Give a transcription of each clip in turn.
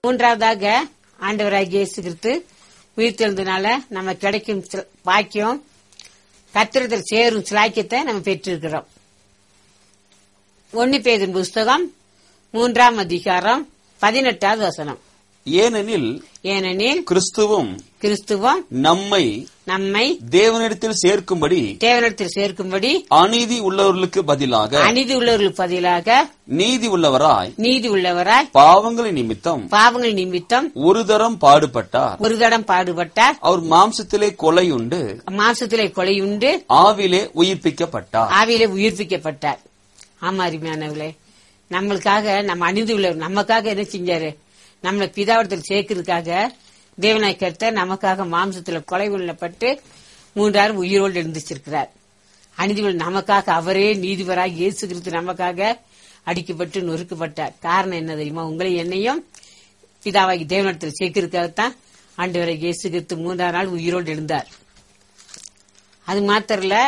மூன்றாவதாக ஆண்டவராகிய இயேசு கிறிஸ்து உயிர்த்தெழுந்தனால நம்ம கிடைக்கும் சில- பாக்கியம் கத்திரத்தில் சேரும் சிலாக்கியத்தை நம்ம பெற்றிருக்கிறோம் ஒன்னு பேதின் புஸ்தகம் மூன்றாம் அதிகாரம் பதினெட்டாவது வசனம் ஏனெனில் ஏனெனில் கிறிஸ்துவும் கிறிஸ்துவம் நம்மை நம்மை தேவனிடத்தில் சேர்க்கும்படி தேவனிடத்தில் சேர்க்கும்படி அநீதி உள்ளவர்களுக்கு பதிலாக அநீதி உள்ளவர்களுக்கு பதிலாக நீதி உள்ளவராய் நீதி உள்ளவராய் பாவங்களின் நிமித்தம் பாவங்கள் நிமித்தம் ஒரு தரம் பாடுபட்டார் ஒரு தடம் பாடுபட்டார் அவர் மாம்சத்திலே கொலையுண்டு மாம்சத்திலே கொலையுண்டு ஆவிலே உயிர்ப்பிக்கப்பட்டார் ஆவியிலே உயிர்ப்பிக்கப்பட்டார் ஆமா அருமையானவர்களே நம்மளுக்காக நம்ம அணிந்து உள்ள நமக்காக என்ன செஞ்சாரு நம்மளை பிதாவடத்தில் சேர்க்கறதுக்காக தேவனாய் கர்த்தர் நமக்காக மாம்சத்துல கொலை கொள்ளப்பட்டு மூன்றாறு உயிரோடு எழுந்திருச்சிருக்கிறார் அநீதிகள் நமக்காக அவரே நீதிபராக இயேசு கிறிஸ்து நமக்காக அடிக்கப்பட்டு நொறுக்கப்பட்டார் காரணம் என்ன தெரியுமா உங்களை என்னையும் பிதாவாகி தேவனிடத்தில் சேர்க்கறதுக்காகத்தான் ஆண்டவரை இயேசு கிறிஸ்து மூன்றாம் நாள் உயிரோடு எழுந்தார் அது மாத்திரம் இல்ல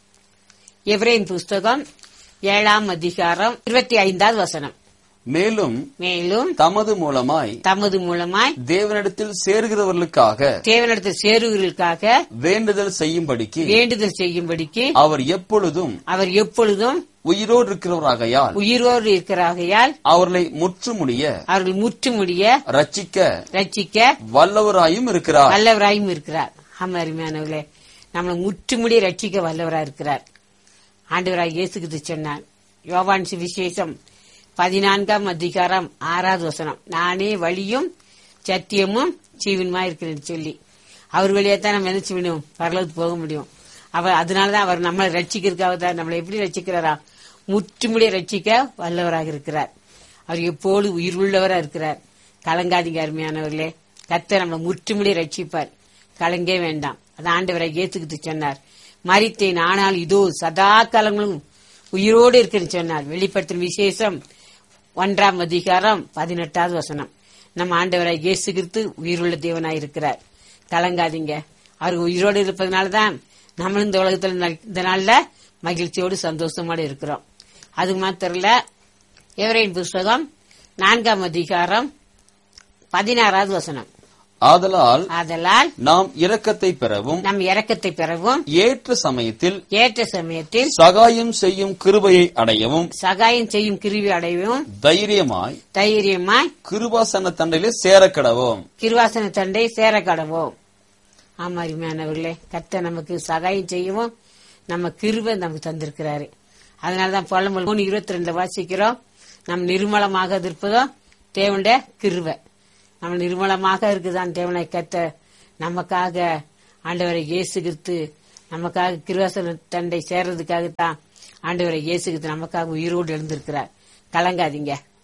எவ்ரேன் புஸ்தகம் ஏழாம் அதிகாரம் இருபத்தி ஐந்தாவது வசனம் மேலும் மேலும் தமது மூலமாய் தமது மூலமாய் தேவனிடத்தில் சேர்கிறவர்களுக்காக தேவனிடத்தில் சேருவர்களுக்காக வேண்டுதல் செய்யும்படிக்கு வேண்டுதல் செய்யும்படிக்கு அவர் எப்பொழுதும் அவர் எப்பொழுதும் உயிரோடு இருக்கிறவராகையால் உயிரோடு இருக்கிறாகையால் அவர்களை முற்றுமுடிய அவர்கள் முற்றுமுடிய ரட்சிக்க ரட்சிக்க வல்லவராயும் இருக்கிறார் வல்லவராயும் இருக்கிறார் ஆமா அருமையானவர்களே நம்மளை முற்றுமுடிய ரட்சிக்க வல்லவரா இருக்கிறார் ஆண்டவராய் இயேசுக்கு சொன்னார் யோவான் விசேஷம் பதினான்காம் அதிகாரம் ஆறாவது வசனம் நானே வழியும் சத்தியமும் ஜீவனுமா இருக்கிறேன்னு சொல்லி அவர் வழியா தான் நம்ம என்ன செய்யணும் பரலோகத்துக்கு போக முடியும் அவர் அதனாலதான் அவர் நம்மளை ரட்சிக்கிறதுக்காக தான் நம்மளை எப்படி ரட்சிக்கிறாரா முற்றுமுடிய ரட்சிக்க வல்லவராக இருக்கிறார் அவர் எப்போது உயிர் உள்ளவரா இருக்கிறார் கலங்காதீங்க அருமையானவர்களே கர்த்தர் நம்மளை முற்றுமுடிய ரட்சிப்பார் கலங்கே வேண்டாம் அது ஆண்டவரை ஏத்துக்கிட்டு சொன்னார் மறித்தேன் ஆனால் இதோ சதா காலங்களும் உயிரோடு இருக்குன்னு சொன்னார் வெளிப்படுத்தும் விசேஷம் ஒன்றாம் அதிகாரம் பதினெட்டாவது வசனம் நம்ம ஆண்டவரை இயேசு கிறிஸ்து உயிருள்ள தேவனாய் இருக்கிறார் கலங்காதீங்க அவர் உயிரோடு இருப்பதனாலதான் நம்மளும் இந்த உலகத்துல ந- இந்த நாள்ல மகிழ்ச்சியோடு சந்தோஷமோடு இருக்கிறோம் அது மாத்திரம் இல்ல எவரையின் புஸ்தகம் நான்காம் அதிகாரம் பதினாறாவது வசனம் ஆதலால் ஆதலால் நாம் இரக்கத்தை பெறவும் நம் இரக்கத்தை பெறவும் ஏற்ற சமயத்தில் ஏற்ற சமயத்தில் சகாயம் செய்யும் கிருபையை அடையவும் சகாயம் செய்யும் கிருவி அடையவும் தைரியமாய் தைரியமாய் கிருபாசன தண்டையிலே சேரக்கடவோம் கிருவாசன தண்டை சேர கடவோம் ஆமா அருமையானவர்களே கத்த நமக்கு சகாயம் செய்யவும் நம்ம கிருபை நமக்கு தந்திருக்கிறாரு அதனாலதான் புலம்பல் மூணு இருபத்தி ரெண்டுல வாசிக்கிறோம் நம் நிர்மலமாக இருப்பதும் தேவனுடைய கிருபை நம்ம நிர்மலமாக இருக்குதான் தேவனை கத்த நமக்காக ஆண்டவரை இயேசு கிறிஸ்து நமக்காக கிருவாசன தண்டை சேர்றதுக்காகத்தான் ஆண்டவரை இயேசு கிறிஸ்து நமக்காக உயிரோடு எழுந்திருக்கிறார் கலங்காதீங்க